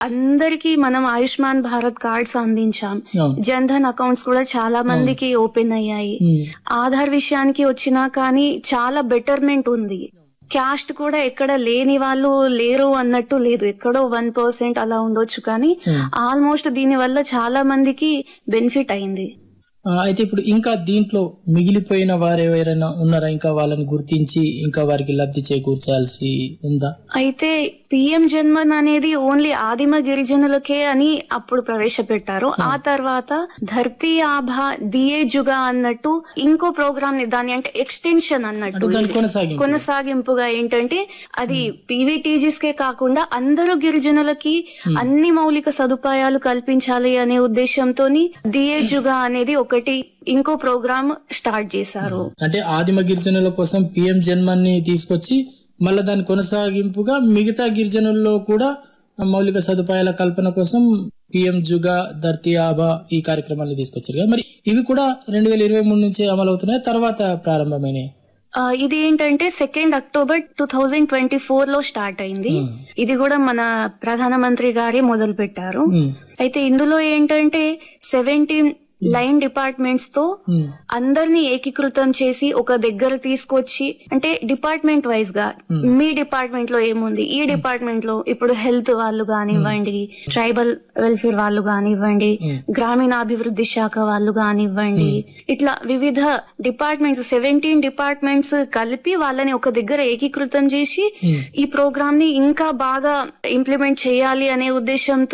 అందరికి మనం ఆయుష్మాన్ భారత్ కార్డ్స్ అందించాం అవును. జన్ ధన్ అకౌంట్స్ కూడా చాలా మందికి ఓపెన్ అయ్యాయి ఉమ్. ఆధార్ విషయానికి వచ్చినా కానీ చాలా బెటర్మెంట్ ఉంది క్యాస్ట్ కూడా ఎక్కడ లేని వాళ్ళు లేరు అన్నట్టు లేదు ఎక్కడో వన్ పర్సెంట్ అలా ఉండొచ్చు కానీ ఆల్మోస్ట్ దీని వల్ల చాలా మందికి బెనిఫిట్ అయింది ఆ, అయితే ఇప్పుడు ఇంకా దీంట్లో మిగిలిపోయిన వారు ఎవరైనా ఉన్నారా ఇంకా వాళ్ళని గుర్తించి ఇంకా వారికి లబ్ధి చేకూర్చాల్సి ఉందా అయితే పిఎం జన్మన్ అనేది ఓన్లీ ఆదిమ గిరిజనులకే అని అప్పుడు ప్రవేశపెట్టారు ఆ తర్వాత ధర్తీ ఆభా దియే జుగా అన్నట్టు ఇంకో ప్రోగ్రామ్ ని దాని అంటే ఎక్స్టెన్షన్ అన్నట్టు దాని ఇది. కొనసాగింపు. కొనసాగింపుగా ఏంటంటే అది పీవీటీజీస్ కే కాకుండా అందరూ గిరిజనులకి అన్ని మౌలిక సదుపాయాలు కల్పించాలి అనే ఉద్దేశంతో దియే జుగా అనేది ఒకటి ఇంకో ప్రోగ్రామ్ స్టార్ట్ చేశారు అంటే ఆదిమ గిరిజనుల కోసం పిఎం జన్మని తీసుకొచ్చి మళ్ళా దాని కొనసాగింపుగా మిగతా గిరిజనుల్లో కూడా మౌలిక సదుపాయాల కల్పన కోసం పిఎం జుగా ధర్తీ ఆబా ఈ కార్యక్రమాన్ని తీసుకొచ్చారు కదా మరి ఇవి కూడా రెండు వేల ఇరవై మూడు నుంచి అమలవుతున్నాయి తర్వాత ప్రారంభమైనాయి ఆ, ఇది ఏంటంటే second October two thousand twenty four లో స్టార్ట్ అయింది ఇది కూడా మన ప్రధానమంత్రి గారే మొదలు పెట్టారు ఉమ్. అయితే ఇందులో ఏంటంటే సెవెంటీన్ లైన్ డిపార్ట్మెంట్స్ తో ఉమ్. అందరినీ ఏకీకృతం చేసి ఒక దగ్గర తీసుకొచ్చి అంటే డిపార్ట్మెంట్ వైజ్ గా మీ డిపార్ట్మెంట్ లో ఏముంది ఈ డిపార్ట్మెంట్ లో ఇప్పుడు హెల్త్ వాళ్ళు కానివ్వండి ట్రైబల్ వెల్ఫేర్ వాళ్ళు కానివ్వండి గ్రామీణాభివృద్ధి శాఖ వాళ్ళు కానివ్వండి ఇట్లా వివిధ డిపార్ట్మెంట్స్ సెవెంటీన్ డిపార్ట్మెంట్స్ కలిపి వాళ్ళని ఒక దగ్గర ఏకీకృతం చేసి ఈ ప్రోగ్రామ్ ని ఇంకా బాగా ఇంప్లిమెంట్ చేయాలి అనే ఉద్దేశంతో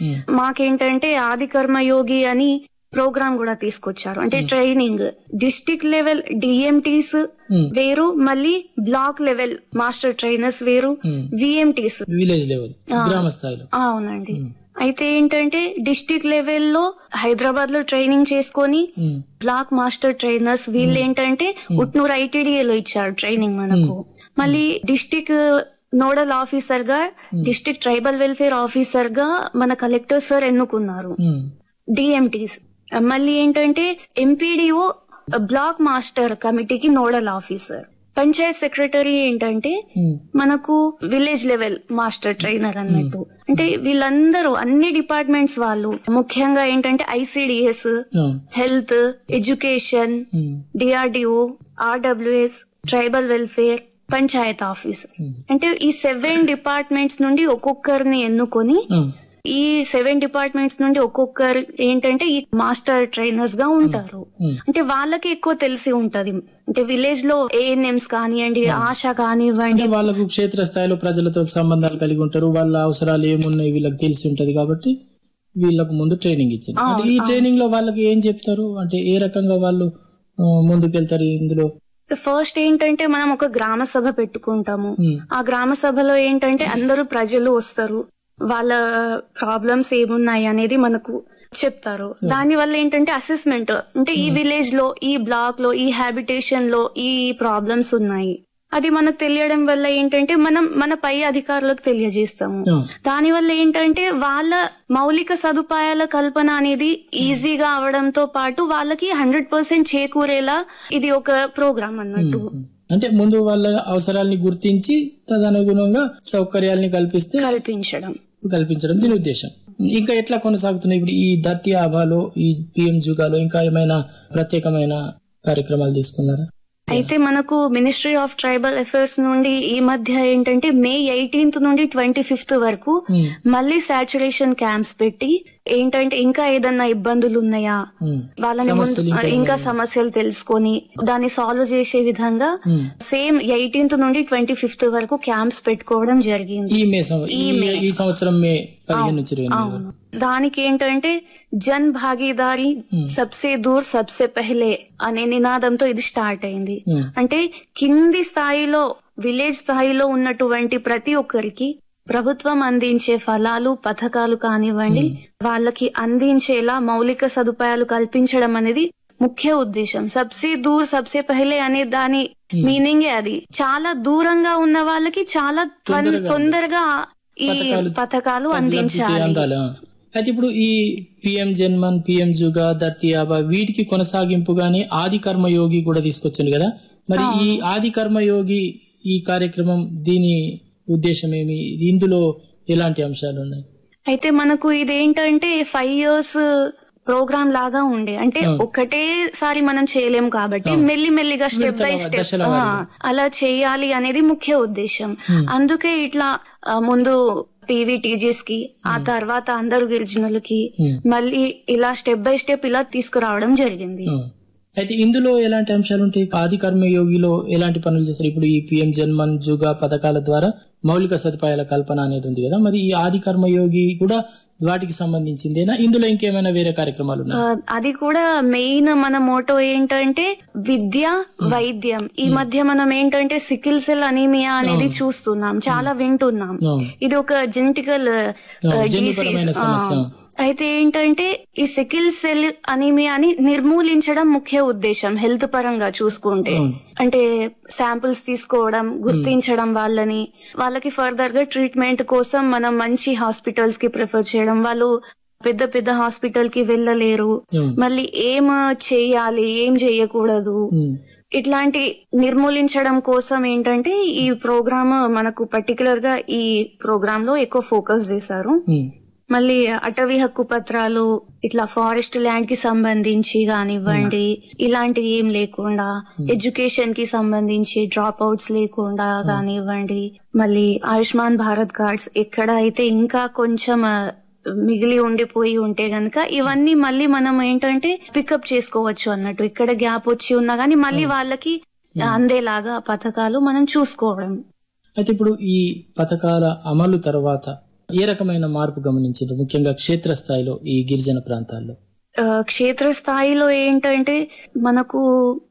మాకేంటంటే ఆది కర్మయోగి అని ప్రోగ్రామ్ కూడా తీసుకొచ్చారు అంటే ట్రైనింగ్ డిస్టిక్ లెవెల్ డిఎంటీస్ వేరు మళ్ళీ బ్లాక్ లెవెల్ మాస్టర్ ట్రైనర్స్ వేరు విఎంటీస్ విలేజ్ లెవెల్ గ్రామ స్థాయిలో అవునండి అయితే ఏంటంటే డిస్టిక్ లెవెల్లో హైదరాబాద్ లో ట్రైనింగ్ చేసుకొని బ్లాక్ మాస్టర్ ట్రైనర్స్ వీళ్ళు ఏంటంటే ఉట్నూరు ఐటీడీఏలో ఇచ్చారు ట్రైనింగ్ మనకు మళ్ళీ డిస్టిక్ నోడల్ ఆఫీసర్ గా డిస్టిక్ ట్రైబల్ వెల్ఫేర్ ఆఫీసర్ గా మన కలెక్టర్ సార్ ఎన్నుకున్నారు ఉమ్. డిఎంటీస్ మళ్ళీ ఏంటంటే ఎంపీడీఓ బ్లాక్ మాస్టర్ కమిటీకి నోడల్ ఆఫీసర్ పంచాయత్ సెక్రటరీ ఏంటంటే ఉమ్. మనకు విలేజ్ లెవెల్ మాస్టర్ ట్రైనర్ అన్నట్టు అంటే వీళ్ళందరూ అన్ని డిపార్ట్మెంట్స్ వాళ్ళు ముఖ్యంగా ఏంటంటే ఐసిడిఎస్ అవును. Health education um. DRDO RWS tribal welfare panchayat office అంటే ఈ సెవెన్ డిపార్ట్మెంట్స్ నుండి ఒక్కొక్కరిని ఎన్నుకొని ఉమ్. ఈ సెవెన్ డిపార్ట్మెంట్స్ నుండి ఒక్కొక్కరు ఏంటంటే ఈ మాస్టర్ ట్రైనర్స్ గా ఉంటారు అంటే వాళ్ళకి ఎక్కువ తెలిసి ఉంటది అంటే విలేజ్ లో ఏఎన్ఎంస్ కానివ్వండి ఆశ కానివ్వండి అంటే వాళ్ళకు క్షేత్ర స్థాయిలో ప్రజలతో సంబంధాలు కలిగి ఉంటారు వాళ్ళ అవసరాలు ఏమున్నాయి వీళ్ళకి తెలిసి ఉంటది కాబట్టి వీళ్ళకు ముందు ట్రైనింగ్ ఇచ్చింది అంటే ఈ ట్రైనింగ్ లో వాళ్ళకి ఏం చెప్తారు అంటే ఏ రకంగా వాళ్ళు ఆ, ముందుకెళ్తారు ఇందులో ఫస్ట్ ఏంటంటే మనం ఒక గ్రామ సభ పెట్టుకుంటాము Hmm. ఆ గ్రామ సభలో ఏంటంటే అందరూ ప్రజలు వస్తారు వాళ్ళ ప్రాబ్లమ్స్ ఏమున్నాయి అనేది మనకు చెప్తారు దాని వల్ల ఏంటంటే అసెస్మెంట్ అంటే ఈ విలేజ్ లో ఈ బ్లాక్ లో ఈ హ్యాబిటేషన్ లో ఈ ప్రాబ్లమ్స్ ఉన్నాయి అది మనకు తెలియడం వల్ల ఏంటంటే మనం మన పై అధికారులకు తెలియజేస్తాము Yeah. దాని వల్ల ఏంటంటే వాళ్ళ మౌలిక సదుపాయాల కల్పన అనేది ఈజీగా అవడంతో పాటు వాళ్ళకి హండ్రెడ్ పర్సెంట్ చేకూరేలా ఇది ఒక ప్రోగ్రామ్ అన్నట్టు అంటే ముందు వాళ్ళ అవసరాలని గుర్తించి తదనుగుణంగా సౌకర్యాలని కల్పిస్తే కల్పించడం కల్పించడం దీని ఉద్దేశం ఇంకా ఎట్లా కొనసాగుతున్నాయి ఇప్పుడు ఈ ధర్తీ ఆభాలో ఈ పిఎం జుగాలో ఇంకా ఏమైనా ప్రత్యేకమైన కార్యక్రమాలు తీసుకున్నారా అయితే మనకు మినిస్ట్రీ ఆఫ్ ట్రైబల్ అఫైర్స్ నుండి ఈ మధ్య ఏంటంటే మే ఎయిటీన్త్ నుండి ట్వంటీ ఫిఫ్త్ వరకు మళ్ళీ సాచురేషన్ క్యాంప్స్ పెట్టి ఏంటంటే ఇంకా ఏదన్నా ఇబ్బందులు ఉన్నాయా ఉమ్. వాళ్ళని ముందు ఇంకా సమస్యలు తెలుసుకొని దాన్ని సాల్వ్ చేసే విధంగా సేమ్ ఎయిటీన్త్ నుండి ట్వంటీ ఫిఫ్త్ వరకు క్యాంప్స్ పెట్టుకోవడం జరిగింది ఈ మే సం- ఈ- ఈ సంవత్సరం మే పదిహేను నుంచి ఇరవై ఎనిమిది వరకు. అవును దానికి ఏంటంటే జన్ భాగీదారి సబ్సే దూర్ సబ్సే పెహలే అనే నినాదంతో ఇది స్టార్ట్ అయింది Hmm. అంటే కింది స్థాయిలో విలేజ్ స్థాయిలో ఉన్నటువంటి ప్రతి ఒక్కరికి ప్రభుత్వం అందించే ఫలాలు పథకాలు కానివ్వండి వాళ్ళకి అందించేలా మౌలిక సదుపాయాలు కల్పించడం అనేది ముఖ్య ఉద్దేశం సబ్సే దూర్ సబ్సే పెహలే అనే దాని మీనింగే అది చాలా దూరంగా ఉన్న వాళ్ళకి చాలా త్వర- తొందరగా ఈ పథకాలు అందించాలి అందాలి ఆ. అయితే ఇప్పుడు ఈ పిఎం జన్మన్ పిఎం జుగా ధర్తీ ఆబా వీటికి కొనసాగింపుగానే ఆది కర్మయోగి కూడా తీసుకొచ్చింది కదా మరి ఈ ఆది కర్మయోగి ఈ కార్యక్రమం దీని ఉద్దేశం ఏమి ఇందులో ఎలాంటి అంశాలు ఉన్నాయి అయితే మనకు ఇదేంటంటే ఫైవ్ ఇయర్స్ ప్రోగ్రామ్ లాగా ఉండే అంటే ఒకటేసారి మనం చేయలేం కాబట్టి మెల్లి మెల్లిగా స్టెప్ బై స్టెప్ దశల అలా చేయాలి అనేది ముఖ్య ఉద్దేశం అందుకే ఇట్లా ఆ, ముందు పీవీటీజీస్ కి ఆ తర్వాత అందరు గిరిజనులకి మళ్ళీ ఇలా స్టెప్ బై స్టెప్ ఇలా తీసుకురావడం జరిగింది ఆ. అయితే ఇందులో ఎలాంటి అంశాలు ఉంటాయి ఆది కర్మయోగిలో ఎలాంటి పనులు చేస్తారు ఇప్పుడు ఈ పిఎం జన్మన్ జుగా పథకాల ద్వారా మౌలిక సదుపాయాల కల్పన అనేది ఉంది కదా మరి ఈ ఆది కర్మయోగి కూడా వాటికి సంబంధించిందేనా ఇందులో ఇంకేమైనా వేరే కార్యక్రమాలు ఉన్నాయి ఆ, అది కూడా మెయిన్ మన మోటో ఏంటంటే విద్య వైద్యం ఈ మధ్య మనం ఏంటంటే సికిల్ సెల్ అనీమియా అనేది చూస్తున్నాం చాలా వింటున్నాం ఇది ఒక జెనెటికల్ జన్యుపరమైన సమస్య అయితే ఏంటంటే ఈ సికిల్ సెల్ అనీమియాని నిర్మూలించడం ముఖ్య ఉద్దేశం హెల్త్ పరంగా చూసుకుంటే అంటే శాంపుల్స్ తీసుకోవడం గుర్తించడం వాళ్ళని వాళ్ళకి ఫర్దర్ గా ట్రీట్మెంట్ కోసం మనం మంచి హాస్పిటల్స్ కి ప్రిఫర్ చేయడం వాళ్ళు పెద్ద పెద్ద హాస్పిటల్ కి వెళ్ళలేరు Hmm. మళ్ళీ ఏం చేయాలి ఏం చేయకూడదు ఉమ్. ఇట్లాంటి నిర్మూలించడం కోసం ఏంటంటే ఈ ప్రోగ్రామ్ మనకు పర్టికులర్ గా ఈ ప్రోగ్రామ్ లో ఎక్కువ ఫోకస్ చేశారు ఉమ్. మళ్ళీ అటవీ హక్కు పత్రాలు ఇట్లా ఫారెస్ట్ ల్యాండ్ కి సంబంధించి కానివ్వండి ఇలాంటి ఏం లేకుండా ఎడ్యుకేషన్ కి సంబంధించి డ్రాప్ అవుట్స్ లేకుండా కానివ్వండి మళ్ళీ ఆయుష్మాన్ భారత్ కార్డ్స్ ఎక్కడ అయితే ఇంకా కొంచెం ఆ, మిగిలి ఉండిపోయి ఉంటే గనక ఇవన్నీ మళ్ళీ మనం ఏంటంటే పికప్ చేసుకోవచ్చు అన్నట్టు ఇక్కడ గ్యాప్ వచ్చి ఉన్నా గానీ మళ్ళీ వాళ్ళకి అందేలాగా పథకాలు మనం చూసుకోవడం అయితే ఇప్పుడు ఈ పథకాల అమలు తర్వాత ఏ రకమైన మార్పు గమనించారు ముఖ్యంగా క్షేత్రస్థాయిలో ఈ గిరిజన ప్రాంతాల్లో ఆ, క్షేత్రస్థాయిలో ఏంటంటే మనకు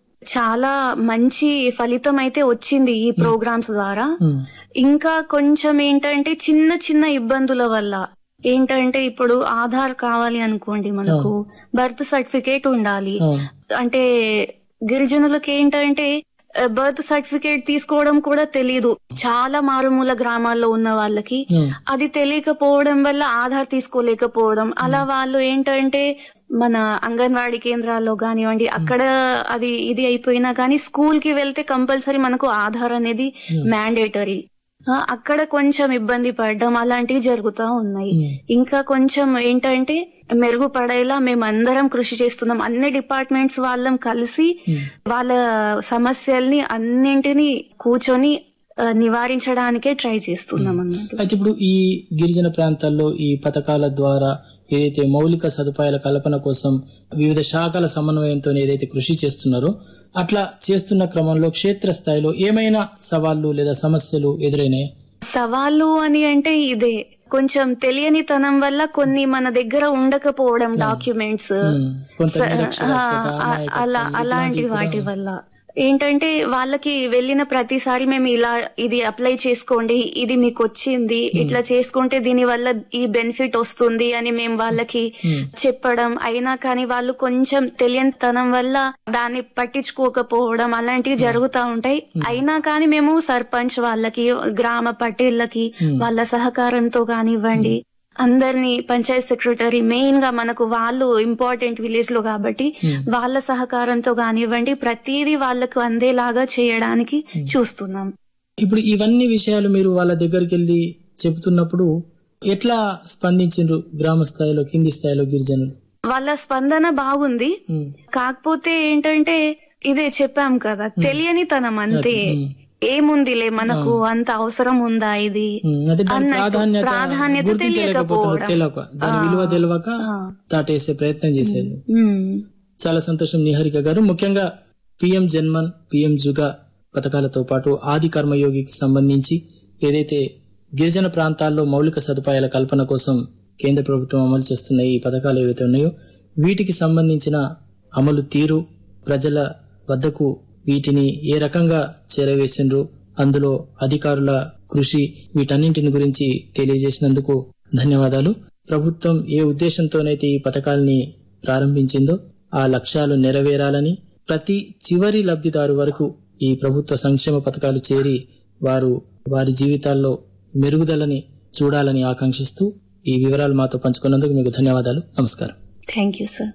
చాలా మంచి ఫలితం అయితే వచ్చింది ఈ ప్రోగ్రామ్స్ ద్వారా ఉమ్. ఇంకా కొంచెం ఏంటంటే చిన్న చిన్న ఇబ్బందుల వల్ల ఏంటంటే ఇప్పుడు ఆధార్ కావాలి అనుకోండి మనకు బర్త్ సర్టిఫికేట్ ఉండాలి అవును. అంటే గిరిజనులకు ఏంటంటే బర్త్ సర్టిఫికేట్ తీసుకోవడం కూడా తెలియదు చాలా మారుమూల గ్రామాల్లో ఉన్న వాళ్ళకి ఉమ్. అది తెలియకపోవడం వల్ల ఆధార్ తీసుకోలేకపోవడం అలా వాళ్ళు ఏంటంటే మన అంగన్వాడీ కేంద్రాల్లో కానివ్వండి అక్కడ అది ఇది అయిపోయినా కానీ స్కూల్ కి వెళ్తే కంపల్సరీ మనకు ఆధార్ అనేది మ్యాండేటరీ అక్కడ కొంచెం ఇబ్బంది పడడం అలాంటివి జరుగుతూ ఉన్నాయి ఇంకా కొంచెం ఏంటంటే మెరుగుపడేలా మేమందరం కృషి చేస్తున్నాం అన్ని డిపార్ట్మెంట్స్ వాళ్ళం కలిసి వాళ్ళ సమస్యల్ని అన్నింటినీ కూర్చొని ఆ, నివారించడానికే ట్రై చేస్తున్నాం అన్నట్టు అయితే ఇప్పుడు ఈ గిరిజన ప్రాంతాల్లో ఈ పథకాల ద్వారా ఏదైతే మౌలిక సదుపాయాల కల్పన కోసం వివిధ శాఖల సమన్వయంతో ఏదైతే కృషి చేస్తున్నారో అట్లా చేస్తున్న క్రమంలో క్షేత్రస్థాయిలో ఏమైనా సవాళ్లు లేదా సమస్యలు ఎదురైనాయి సవాళ్ళు అని అంటే ఇదే కొంచెం తెలియనితనం వల్ల కొన్ని మన దగ్గర ఉండకపోవడం డాక్యుమెంట్స్ కొంత నిరక్షరాస్యత, అమాయకత్వం, అలా అలాంటి వాటి వల్ల ఏంటంటే వాళ్ళకి వెళ్ళిన ప్రతిసారి మేము ఇలా ఇది అప్లై చేసుకోండి ఇది మీకు వచ్చింది ఇట్లా చేసుకుంటే దీని వల్ల ఈ బెనిఫిట్ వస్తుంది అని మేము వాళ్ళకి చెప్పడం అయినా కానీ వాళ్ళు కొంచెం తెలియనితనం వల్ల దాన్ని పట్టించుకోకపోవడం అలాంటివి జరుగుతూ ఉంటాయి అయినా కానీ మేము సర్పంచ్ వాళ్ళకి గ్రామ పటేళ్ళకి వాళ్ళ సహకారంతో కానివ్వండి అందరినీ పంచాయత్ సెక్రటరీ మెయిన్ గా మనకు వాళ్ళు ఇంపార్టెంట్ విలేజ్ లో కాబట్టి వాళ్ళ సహకారంతో కానివ్వండి ప్రతిదీ వాళ్ళకు అందేలాగా చేయడానికి చూస్తున్నాం ఇప్పుడు ఇవన్నీ విషయాలు మీరు వాళ్ళ దగ్గరికి వెళ్ళి చెబుతున్నప్పుడు ఎట్లా స్పందించిండ్రు గ్రామ స్థాయిలో కింది స్థాయిలో గిరిజనులు వాళ్ళ స్పందన బాగుంది ఉమ్. కాకపోతే ఏంటంటే ఇదే చెప్పాం కదా తెలియనితనం అంతే ఏముందిలే మనకు అంత అవసరం ఉందా ఇది ఉమ్, అంటే దాని అన్నట్టు ప్రాధాన్యత ప్రాధాన్యత గుర్తించలేకపోతున్నారు తెలియకపోవడం తెలియక దాని విలువ తెలియక దాటేసే ప్రయత్నం చేసేది ఉమ్. చాలా సంతోషం నిహారిక గారు ముఖ్యంగా పిఎం జన్మన్ పిఎం జుగా పథకాలతో పాటు ఆది కర్మయోగికి సంబంధించి ఏదైతే గిరిజన ప్రాంతాల్లో మౌలిక సదుపాయాల కల్పన కోసం కేంద్ర ప్రభుత్వం అమలు చేస్తున్న ఈ పథకాలు ఏవైతే ఉన్నాయో వీటికి సంబంధించిన అమలు తీరు ప్రజల వద్దకు వీటిని ఏ రకంగా చేరవేసిండ్రు అందులో అధికారుల కృషి వీటన్నింటిని గురించి తెలియజేసినందుకు ధన్యవాదాలు ప్రభుత్వం ఏ ఉద్దేశంతోనైతే ఈ పథకాల్ని ప్రారంభించిందో ఆ లక్ష్యాలు నెరవేరాలని ప్రతి చివరి లబ్ధిదారు వరకు ఈ ప్రభుత్వ సంక్షేమ పథకాలు చేరి వారు వారి జీవితాల్లో మెరుగుదలని చూడాలని ఆకాంక్షిస్తూ ఈ వివరాలు మాతో పంచుకున్నందుకు మీకు ధన్యవాదాలు నమస్కారం థ్యాంక్ యూ సార్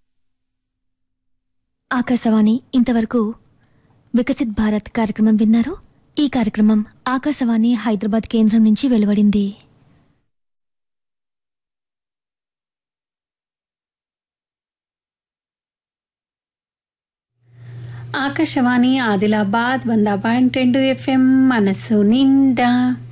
ఆకాశవాణి ఇంతవరకు వికసిత్ భారత్ కార్యక్రమం విన్నారు ఈ కార్యక్రమం ఆకాశవాణి హైదరాబాద్ కేంద్రం నుంచి వెలువడింది ఆకాశవాణి ఆదిలాబాద్ వంద పాయింట్ రెండు ఎఫ్ఎం మనసు నిండా